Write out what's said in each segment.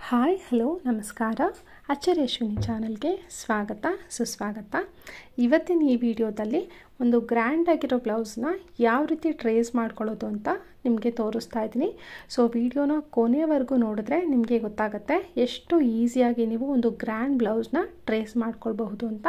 hi hello ನಮಸ್ಕಾರ ಅಚ್ಚರೇಶ್ವಿನಿ ಚಾನಲ್ಗೆ ಸ್ವಾಗತ ಸುಸ್ವಾಗತ ಇವತ್ತಿನ ಈ ವಿಡಿಯೋದಲ್ಲಿ ಒಂದು ಗ್ರ್ಯಾಂಡ್ ಆಗಿರೋ ಬ್ಲೌಸ್ನ ಯಾವ ರೀತಿ ಟ್ರೇಸ್ ಮಾಡ್ಕೊಳ್ಳೋದು ಅಂತ ನಿಮಗೆ ತೋರಿಸ್ತಾ ಇದ್ದೀನಿ ಸೊ ವಿಡಿಯೋನ ಕೊನೆಯವರೆಗೂ ನೋಡಿದ್ರೆ ನಿಮಗೆ ಗೊತ್ತಾಗುತ್ತೆ ಎಷ್ಟು ಈಸಿಯಾಗಿ ನೀವು ಒಂದು ಗ್ರ್ಯಾಂಡ್ ಬ್ಲೌಸ್ನ ಟ್ರೇಸ್ ಮಾಡ್ಕೊಳ್ಬಹುದು ಅಂತ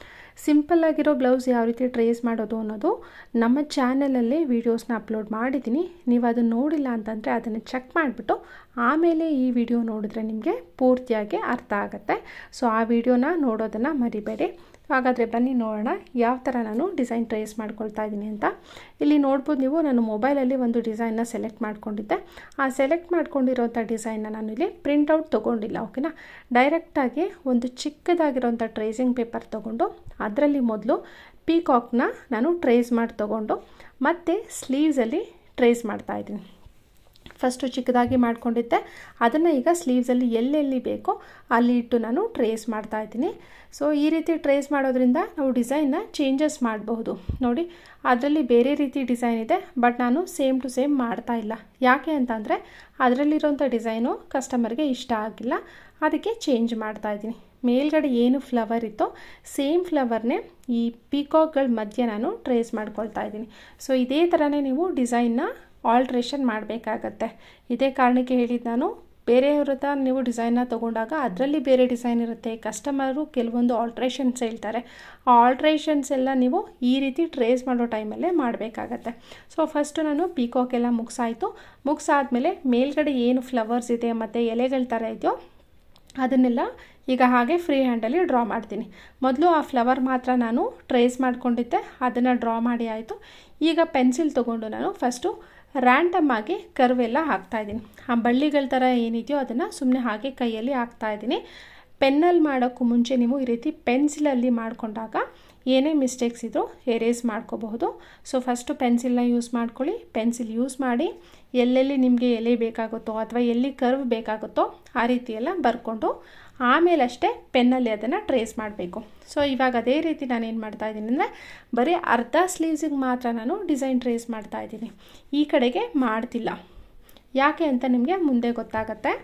ಸಿಂಪಲ್ ಆಗಿರೋ ಬ್ಲೌಸ್ ಯಾವ ರೀತಿ ಟ್ರೇಸ್ ಮಾಡೋದು ಅನ್ನೋದು ನಮ್ಮ ಚಾನಲಲ್ಲಿ ವೀಡಿಯೋಸ್ನ ಅಪ್ಲೋಡ್ ಮಾಡಿದ್ದೀನಿ ನೀವು ಅದನ್ನು ನೋಡಿಲ್ಲ ಅಂತಂದರೆ ಅದನ್ನು ಚೆಕ್ ಮಾಡಿಬಿಟ್ಟು ಆಮೇಲೆ ಈ ವಿಡಿಯೋ ನೋಡಿದ್ರೆ ನಿಮಗೆ ಪೂರ್ತಿಯಾಗಿ ಅರ್ಥ ಆಗುತ್ತೆ ಸೊ ಆ ವಿಡಿಯೋನ ನೋಡೋದನ್ನು ಮರಿಬೇಡಿ ಹಾಗಾದರೆ ಬನ್ನಿ ನೋಡೋಣ ಯಾವ ಥರ ನಾನು ಡಿಸೈನ್ ಟ್ರೇಸ್ ಮಾಡ್ಕೊಳ್ತಾ ಇದ್ದೀನಿ ಅಂತ ಇಲ್ಲಿ ನೋಡ್ಬೋದು ನೀವು ನಾನು ಮೊಬೈಲಲ್ಲಿ ಒಂದು ಡಿಸೈನ್ನ ಸೆಲೆಕ್ಟ್ ಮಾಡ್ಕೊಂಡಿದ್ದೆ ಆ ಸೆಲೆಕ್ಟ್ ಮಾಡ್ಕೊಂಡಿರೋಂಥ ಡಿಸೈನ್ನ ನಾನು ಇಲ್ಲಿ ಪ್ರಿಂಟೌಟ್ ತೊಗೊಂಡಿಲ್ಲ ಓಕೆನಾ ಡೈರೆಕ್ಟಾಗಿ ಒಂದು ಚಿಕ್ಕದಾಗಿರೋಂಥ ಟ್ರೇಸಿಂಗ್ ಪೇಪರ್ ತೊಗೊಂಡು ಅದರಲ್ಲಿ ಮೊದಲು ಪೀಕಾಕ್ನ ನಾನು ಟ್ರೇಸ್ ಮಾಡಿ ತೊಗೊಂಡು ಮತ್ತು ಸ್ಲೀವ್ಸಲ್ಲಿ ಟ್ರೇಸ್ ಮಾಡ್ತಾಯಿದ್ದೀನಿ ಫಸ್ಟು ಚಿಕ್ಕದಾಗಿ ಮಾಡ್ಕೊಂಡಿದ್ದೆ ಅದನ್ನು ಈಗ ಸ್ಲೀವ್ಸಲ್ಲಿ ಎಲ್ಲೆಲ್ಲಿ ಬೇಕೋ ಅಲ್ಲಿ ಇಟ್ಟು ನಾನು ಟ್ರೇಸ್ ಮಾಡ್ತಾ ಇದ್ದೀನಿ ಸೊ ಈ ರೀತಿ ಟ್ರೇಸ್ ಮಾಡೋದ್ರಿಂದ ನಾವು ಡಿಸೈನ್ನ ಚೇಂಜಸ್ ಮಾಡಬಹುದು ನೋಡಿ ಅದರಲ್ಲಿ ಬೇರೆ ರೀತಿ ಡಿಸೈನ್ ಇದೆ ಬಟ್ ನಾನು ಸೇಮ್ ಟು ಸೇಮ್ ಮಾಡ್ತಾ ಇಲ್ಲ ಯಾಕೆ ಅಂತಂದರೆ ಅದರಲ್ಲಿರೋಂಥ ಡಿಸೈನು ಕಸ್ಟಮರ್ಗೆ ಇಷ್ಟ ಆಗಿಲ್ಲ ಅದಕ್ಕೆ ಚೇಂಜ್ ಮಾಡ್ತಾ ಇದ್ದೀನಿ ಮೇಲ್ಗಡೆ ಏನು ಫ್ಲವರ್ ಇತ್ತೋ ಸೇಮ್ ಫ್ಲವರ್ನೇ ಈ ಪೀಕಾಕ್ಗಳ ಮಧ್ಯೆ ನಾನು ಟ್ರೇಸ್ ಮಾಡ್ಕೊಳ್ತಾ ಇದ್ದೀನಿ ಸೊ ಇದೇ ಥರನೇ ನೀವು ಡಿಸೈನ್ನ ಆಲ್ಟ್ರೇಷನ್ ಮಾಡಬೇಕಾಗತ್ತೆ ಇದೇ ಕಾರಣಕ್ಕೆ ಹೇಳಿದ್ದು ನಾನು ಬೇರೆಯವ್ರ ಹತ್ರ ನೀವು ಡಿಸೈನ್ನ ತೊಗೊಂಡಾಗ ಅದರಲ್ಲಿ ಬೇರೆ ಡಿಸೈನ್ ಇರುತ್ತೆ ಕಸ್ಟಮರು ಕೆಲವೊಂದು ಆಲ್ಟ್ರೇಷನ್ಸ್ ಹೇಳ್ತಾರೆ ಆ ಆಲ್ಟ್ರೇಷನ್ಸ್ ಎಲ್ಲ ನೀವು ಈ ರೀತಿ ಟ್ರೇಸ್ ಮಾಡೋ ಟೈಮಲ್ಲೇ ಮಾಡಬೇಕಾಗತ್ತೆ ಸೊ ಫಸ್ಟು ನಾನು ಪೀಕಾಕ್ ಎಲ್ಲ ಮುಗಿಸಾಯಿತು ಮುಗಿಸಾದ್ಮೇಲೆ ಮೇಲ್ಗಡೆ ಏನು ಫ್ಲವರ್ಸ್ ಇದೆ ಮತ್ತು ಎಲೆಗಳ ಥರ ಇದೆಯೋ ಅದನ್ನೆಲ್ಲ ಈಗ ಹಾಗೆ ಫ್ರೀ ಹ್ಯಾಂಡಲ್ಲಿ ಡ್ರಾ ಮಾಡ್ತೀನಿ ಮೊದಲು ಆ ಫ್ಲವರ್ ಮಾತ್ರ ನಾನು ಟ್ರೇಸ್ ಮಾಡ್ಕೊಂಡಿದ್ದೆ ಅದನ್ನು ಡ್ರಾ ಮಾಡಿ ಆಯಿತು ಈಗ ಪೆನ್ಸಿಲ್ ತೊಗೊಂಡು ನಾನು ಫಸ್ಟು ರ್ಯಾಂಡಮ್ ಆಗಿ ಕರ್ವೆಲ್ಲ ಹಾಕ್ತಾಯಿದ್ದೀನಿ ಆ ಬಳ್ಳಿಗಳ ಥರ ಏನಿದೆಯೋ ಅದನ್ನು ಸುಮ್ಮನೆ ಹಾಗೆ ಕೈಯಲ್ಲಿ ಹಾಕ್ತಾಯಿದ್ದೀನಿ ಪೆನ್ನಲ್ಲಿ ಮಾಡೋಕ್ಕೂ ಮುಂಚೆ ನೀವು ಈ ರೀತಿ ಪೆನ್ಸಿಲಲ್ಲಿ ಮಾಡಿಕೊಂಡಾಗ ಏನೇ ಮಿಸ್ಟೇಕ್ಸ್ ಇದ್ದರೂ ಎರೇಸ್ ಮಾಡ್ಕೋಬಹುದು ಸೊ ಫಸ್ಟು ಪೆನ್ಸಿಲ್ನ ಯೂಸ್ ಮಾಡ್ಕೊಳ್ಳಿ ಪೆನ್ಸಿಲ್ ಯೂಸ್ ಮಾಡಿ ಎಲ್ಲೆಲ್ಲಿ ನಿಮಗೆ ಎಲೆ ಬೇಕಾಗುತ್ತೋ ಅಥವಾ ಎಲ್ಲಿ ಕರ್ವ್ ಬೇಕಾಗುತ್ತೋ ಆ ರೀತಿ ಎಲ್ಲ ಬರ್ಕೊಂಡು ಆಮೇಲೆ ಅಷ್ಟೇ ಪೆನ್ನಲ್ಲಿ ಅದನ್ನು ಟ್ರೇಸ್ ಮಾಡಬೇಕು ಸೊ ಇವಾಗ ಅದೇ ರೀತಿ ನಾನು ಏನು ಮಾಡ್ತಾ ಇದ್ದೀನಿ ಅಂದರೆ ಬರೀ ಅರ್ಧ ಸ್ಲೀವ್ಸಿಗೆ ಮಾತ್ರ ನಾನು ಡಿಸೈನ್ ಟ್ರೇಸ್ ಮಾಡ್ತಾ ಇದ್ದೀನಿ ಈ ಕಡೆಗೆ ಮಾಡ್ತಿಲ್ಲ ಯಾಕೆ ಅಂತ ನಿಮಗೆ ಮುಂದೆ ಗೊತ್ತಾಗತ್ತೆ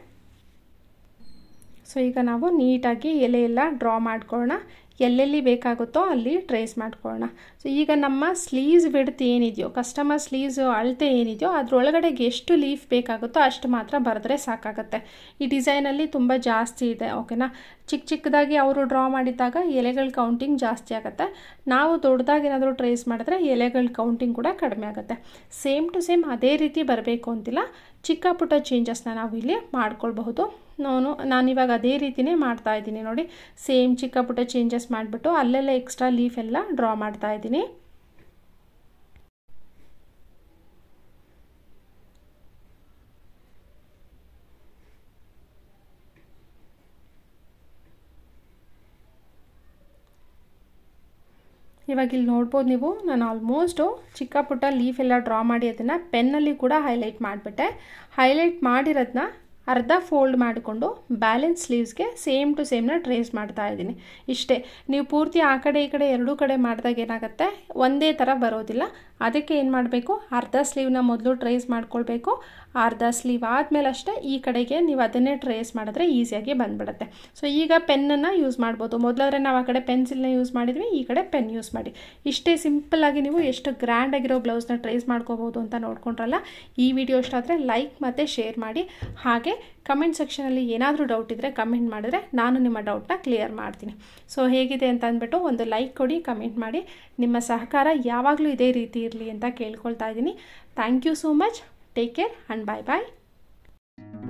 ಸೊ ಈಗ ನಾವು ನೀಟಾಗಿ ಎಲೆ ಎಲ್ಲ ಡ್ರಾ ಮಾಡ್ಕೊಳ್ಳೋಣ ಎಲ್ಲೆಲ್ಲಿ ಬೇಕಾಗುತ್ತೋ ಅಲ್ಲಿ ಟ್ರೇಸ್ ಮಾಡ್ಕೊಳ್ಳೋಣ ಸೊ ಈಗ ನಮ್ಮ ಸ್ಲೀವ್ಸ್ ಬಿಡ್ತು ಏನಿದೆಯೋ ಕಸ್ಟಮರ್ ಸ್ಲೀವ್ಸ್ ಅಳತೆ ಏನಿದೆಯೋ ಅದರೊಳಗಡೆಗೆ ಎಷ್ಟು ಲೀಫ್ ಬೇಕಾಗುತ್ತೋ ಅಷ್ಟು ಮಾತ್ರ ಬರೆದ್ರೆ ಸಾಕಾಗುತ್ತೆ ಈ ಡಿಸೈನಲ್ಲಿ ತುಂಬ ಜಾಸ್ತಿ ಇದೆ ಓಕೆನಾ ಚಿಕ್ಕ ಚಿಕ್ಕದಾಗಿ ಅವರು ಡ್ರಾ ಮಾಡಿದಾಗ ಎಲೆಗಳ ಕೌಂಟಿಂಗ್ ಜಾಸ್ತಿ ಆಗುತ್ತೆ ನಾವು ದೊಡ್ಡದಾಗಿ ಏನಾದರೂ ಟ್ರೇಸ್ ಮಾಡಿದ್ರೆ ಎಲೆಗಳ ಕೌಂಟಿಂಗ್ ಕೂಡ ಕಡಿಮೆ ಆಗುತ್ತೆ ಸೇಮ್ ಟು ಸೇಮ್ ಅದೇ ರೀತಿ ಬರಬೇಕು ಅಂತಿಲ್ಲ ಚಿಕ್ಕ ಪುಟ್ಟ ಚೇಂಜಸ್ನ ನಾವು ಇಲ್ಲಿ ಮಾಡ್ಕೊಳ್ಬಹುದು ನಾನು ನಾನಿವಾಗ ಅದೇ ರೀತಿಯೇ ಮಾಡ್ತಾ ಇದ್ದೀನಿ ನೋಡಿ ಸೇಮ್ ಚಿಕ್ಕ ಪುಟ್ಟ ಚೇಂಜಸ್ ಮಾಡಿಬಿಟ್ಟು ಅಲ್ಲೆಲ್ಲ ಎಕ್ಸ್ಟ್ರಾ ಲೀಫ್ ಎಲ್ಲ ಡ್ರಾ ಮಾಡ್ತಾ ಇದ್ದೀನಿ ಇವಾಗ ಇಲ್ಲಿ ನೋಡ್ಬೋದು ನೀವು ನಾನು ಆಲ್ಮೋಸ್ಟು ಚಿಕ್ಕ ಪುಟ್ಟ ಲೀಫ್ ಎಲ್ಲ ಡ್ರಾ ಮಾಡಿ ಅದನ್ನು ಪೆನ್ನಲ್ಲಿ ಕೂಡ ಹೈಲೈಟ್ ಮಾಡಿಬಿಟ್ಟೆ ಹೈಲೈಟ್ ಮಾಡಿರೋದನ್ನ ಅರ್ಧ ಫೋಲ್ಡ್ ಮಾಡಿಕೊಂಡು ಬ್ಯಾಲೆನ್ಸ್ ಸ್ಲೀವ್ಸ್ಗೆ ಸೇಮ್ ಟು ಸೇಮ್ನ ಟ್ರೇಸ್ ಮಾಡ್ತಾ ಇದ್ದೀನಿ ಇಷ್ಟೇ ನೀವು ಪೂರ್ತಿ ಆ ಕಡೆ ಈ ಕಡೆ ಎರಡೂ ಕಡೆ ಮಾಡಿದಾಗ ಏನಾಗುತ್ತೆ ಒಂದೇ ಥರ ಬರೋದಿಲ್ಲ ಅದಕ್ಕೆ ಏನು ಮಾಡಬೇಕು ಅರ್ಧ ಸ್ಲೀವ್ನ ಮೊದಲು ಟ್ರೇಸ್ ಮಾಡ್ಕೊಳ್ಬೇಕು ಅರ್ಧ ಸ್ಲೀವ್ ಆದಮೇಲೆ ಅಷ್ಟೇ ಈ ಕಡೆಗೆ ನೀವು ಅದನ್ನೇ ಟ್ರೇಸ್ ಮಾಡಿದ್ರೆ ಈಸಿಯಾಗಿ ಬಂದ್ಬಿಡುತ್ತೆ ಸೊ ಈಗ ಪೆನ್ನನ್ನು ಯೂಸ್ ಮಾಡ್ಬೋದು ಮೊದಲಾದ್ರೆ ನಾವು ಆ ಕಡೆ ಪೆನ್ಸಿಲ್ನ ಯೂಸ್ ಮಾಡಿದ್ವಿ ಈ ಕಡೆ ಪೆನ್ ಯೂಸ್ ಮಾಡಿ ಇಷ್ಟೇ ಸಿಂಪಲ್ಲಾಗಿ ನೀವು ಎಷ್ಟು ಗ್ರ್ಯಾಂಡ್ ಆಗಿರೋ ಬ್ಲೌಸ್ನ ಟ್ರೇಸ್ ಮಾಡ್ಕೋಬೋದು ಅಂತ ನೋಡ್ಕೊಂಡ್ರಲ್ಲ ಈ ವಿಡಿಯೋ ಇಷ್ಟ ಆದರೆ ಲೈಕ್ ಮತ್ತು ಶೇರ್ ಮಾಡಿ ಹಾಗೆ ಕಮೆಂಟ್ ಸೆಕ್ಷನಲ್ಲಿ ಏನಾದರೂ ಡೌಟ್ ಇದ್ದರೆ ಕಮೆಂಟ್ ಮಾಡಿದ್ರೆ ನಾನು ನಿಮ್ಮ ಡೌಟ್ನ ಕ್ಲಿಯರ್ ಮಾಡ್ತೀನಿ ಸೊ ಹೇಗಿದೆ ಅಂತ ಅಂದ್ಬಿಟ್ಟು ಒಂದು ಲೈಕ್ ಕೊಡಿ ಕಮೆಂಟ್ ಮಾಡಿ ನಿಮ್ಮ ಸಹಕಾರ ಯಾವಾಗಲೂ ಇದೇ ರೀತಿ ಇರಲಿ ಅಂತ ಕೇಳ್ಕೊಳ್ತಾ ಇದ್ದೀನಿ thank you so much take care and bye bye